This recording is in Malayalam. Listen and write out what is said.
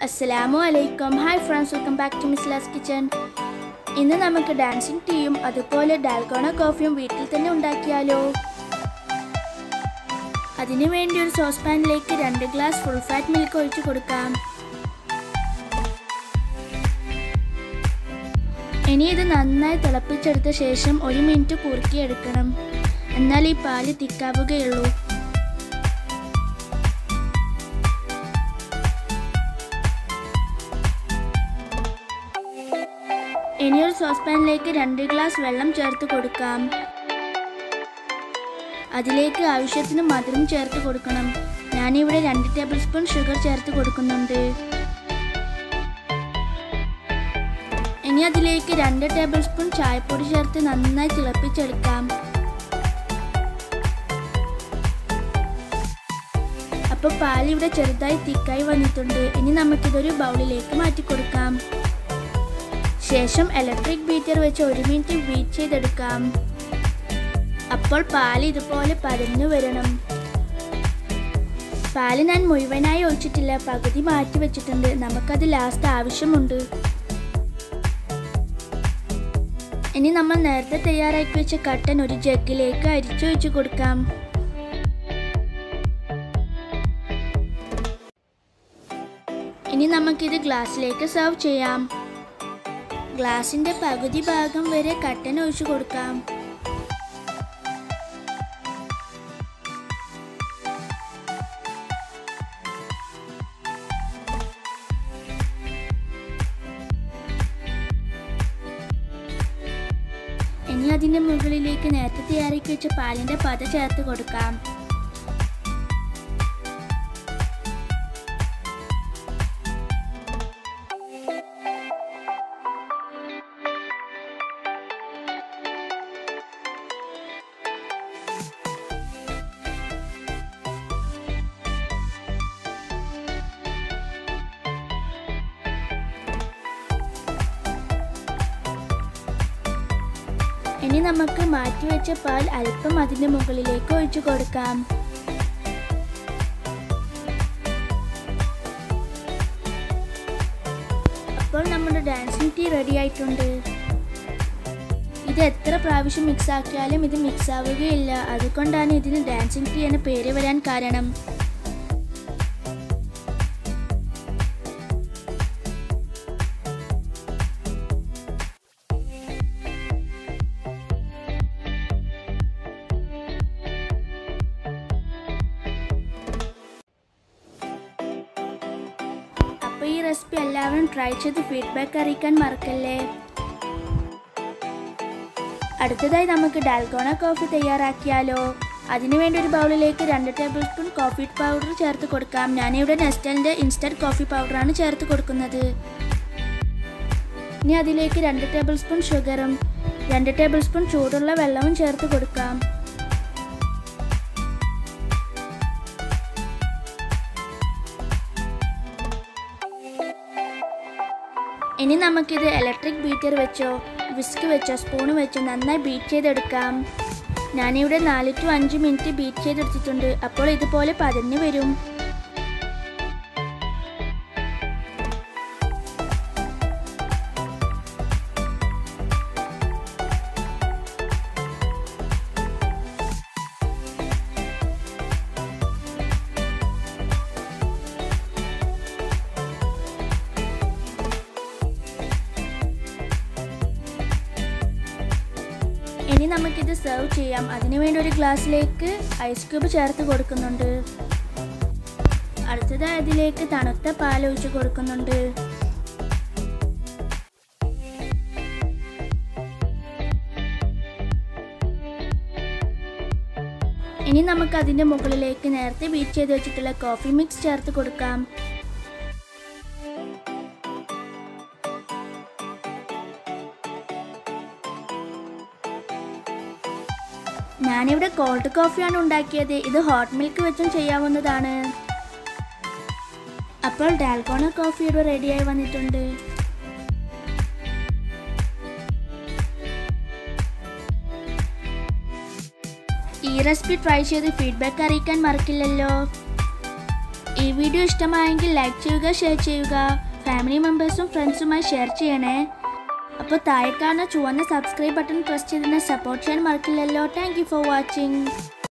അസ്സലാമു അലൈക്കും hi friends welcome back to Misla's kitchen ഇന്ന് നമുക്ക് ഡാൻസിങ് ടീയും അതുപോലെ ഡാൽഗോണ കോഫിയും വീട്ടിൽ തന്നെ ഉണ്ടാക്കിയാലോ അതിനു വേണ്ടി ഒരു സോസ് പാനിലേക്ക് രണ്ട് ഗ്ലാസ് ഫുൾ ഫാറ്റ് മിൽക്ക് ഒഴിച്ചു കൊടുക്കാം ഇനി ഇത് നന്നായി തിളപ്പിച്ചെടുത്ത ശേഷം ഒരു മിനിറ്റ് കുറുക്കിയെടുക്കണം എന്നാൽ ഈ പാല് തിക്കാവുകയുള്ളൂ ഇനി ഒരു സോസ് പാനിലേക്ക് രണ്ട് ഗ്ലാസ് വെള്ളം ചേർത്ത് കൊടുക്കാം അതിലേക്ക് ആവശ്യത്തിന് മധുരം ചേർത്ത് കൊടുക്കണം ഞാനിവിടെ രണ്ട് ടേബിൾ സ്പൂൺ ഷുഗർ ചേർത്ത് കൊടുക്കുന്നുണ്ട് ഇനി അതിലേക്ക് രണ്ട് ടേബിൾ സ്പൂൺ ചായപ്പൊടി ചേർത്ത് നന്നായി തിളപ്പിച്ചെടുക്കാം അപ്പോൾ പാൽ ഇവിടെ ചെറുതായി തിക്കായി വന്നിട്ടുണ്ട് ഇനി നമുക്കിതൊരു ബൗളിലേക്ക് മാറ്റി കൊടുക്കാം ശേഷം ഇലക്ട്രിക് ബീറ്റർ വെച്ച് ഒരു മിനിറ്റ് ബീറ്റ് ചെയ്തെടുക്കാം അപ്പോൾ പാൽ ഇതുപോലെ പരന്നു വരണം പാല് ഞാൻ മുഴുവനായി ഒഴിച്ചിട്ടില്ല പകുതി മാറ്റി വെച്ചിട്ടുണ്ട് നമുക്കത് ലാസ്റ്റ് ആവശ്യമുണ്ട് ഇനി നമ്മൾ നേരത്തെ തയ്യാറാക്കി വെച്ച കട്ടൻ ഒരു ജഗ്ഗിലേക്ക് അരിച്ചൊഴിച്ചു കൊടുക്കാം ഇനി നമുക്കിത് ഗ്ലാസ്സിലേക്ക് സെർവ് ചെയ്യാം ഗ്ലാസിന്റെ പകുതി ഭാഗം വരെ കട്ടൻ ഒഴിച്ചു കൊടുക്കാം ഇനി അതിന്റെ മുകളിലേക്ക് നേരത്തെ തയ്യാറാക്കി വെച്ച പാലിന്റെ പത ചേർത്ത് കൊടുക്കാം ഇനി നമുക്ക് മാറ്റിവെച്ച പാൽ അല്പം അതിന്റെ മുകളിലേക്ക് ഒഴിച്ചു കൊടുക്കാം അപ്പോൾ നമ്മുടെ ഡാൻസിങ് ടീ റെഡി ആയിട്ടുണ്ട് ഇത് എത്ര പ്രാവശ്യം മിക്സ് ആക്കിയാലും ഇത് മിക്സ് ആവുകയില്ല അതുകൊണ്ടാണ് ഇതിന് ഡാൻസിങ് ടീ എന്ന പേര് വരാൻ കാരണം അപ്പോൾ ഈ റെസിപ്പി എല്ലാവരും ട്രൈ ചെയ്ത് ഫീഡ്ബാക്ക് അറിയിക്കാൻ മറക്കല്ലേ അടുത്തതായി നമുക്ക് ഡാൽഗോണ കോഫി തയ്യാറാക്കിയാലോ അതിനുവേണ്ടി ഒരു ബൗളിലേക്ക് രണ്ട് ടേബിൾ സ്പൂൺ കോഫി പൗഡർ ചേർത്ത് കൊടുക്കാം ഞാനിവിടെ നെസ്റ്റലിൻ്റെ ഇൻസ്റ്റൻറ്റ് കോഫി പൗഡറാണ് ചേർത്ത് കൊടുക്കുന്നത് ഇനി അതിലേക്ക് രണ്ട് ടേബിൾ സ്പൂൺ ഷുഗറും രണ്ട് ടേബിൾ സ്പൂൺ ചൂടുള്ള വെള്ളവും ചേർത്ത് കൊടുക്കാം ഇനി നമുക്കിത് ഇലക്ട്രിക് ബീറ്റർ വെച്ചോ വിസ്ക് വെച്ചോ സ്പൂൺ വെച്ചോ നന്നായി ബീറ്റ് ചെയ്തെടുക്കാം ഞാനിവിടെ നാല് ടു അഞ്ച് മിനിറ്റ് ബീറ്റ് ചെയ്തെടുത്തിട്ടുണ്ട് അപ്പോൾ ഇതുപോലെ പതഞ്ഞു വരും ഇനി നമുക്കിത് സെർവ് ചെയ്യാം അതിനുവേണ്ടി ഒരു ഗ്ലാസ്സിലേക്ക് ഐസ് ക്യൂബ് ചേർത്ത് കൊടുക്കുന്നുണ്ട് അടുത്തതായി അതിലേക്ക് തണുത്ത പാൽ ഒഴിച്ച് കൊടുക്കുന്നുണ്ട് ഇനി നമുക്ക് അതിൻ്റെ മുകളിലേക്ക് നേരത്തെ ബീറ്റ് ചെയ്ത് വെച്ചിട്ടുള്ള കോഫി മിക്സ് ചേർത്ത് കൊടുക്കാം ഞാനിവിടെ കോൾഡ് കോഫിയാണ് ഉണ്ടാക്കിയത് ഇത് ഹോട്ട് മിൽക്ക് വെച്ചും ചെയ്യാവുന്നതാണ് അപ്പോൾ ഡാൽഗോണ കോഫി ഇവിടെ റെഡിയായി വന്നിട്ടുണ്ട് ഈ റെസിപ്പി ട്രൈ ചെയ്ത് ഫീഡ്ബാക്ക് അറിയിക്കാൻ മറക്കില്ലല്ലോ ഈ വീഡിയോ ഇഷ്ടമായെങ്കിൽ ലൈക്ക് ചെയ്യുക ഷെയർ ചെയ്യുക ഫാമിലി മെമ്പേഴ്സും ഫ്രണ്ട്സുമായി ഷെയർ ചെയ്യണേ അപ്പോൾ താഴെ കാണുന്ന ചുവന്ന സബ്സ്ക്രൈബ് ബട്ടൺ പ്രസ് ചെയ്തതിനെ സപ്പോർട്ട് ചെയ്യാൻ മറക്കില്ലല്ലോ താങ്ക് യു ഫോർ വാച്ചിങ്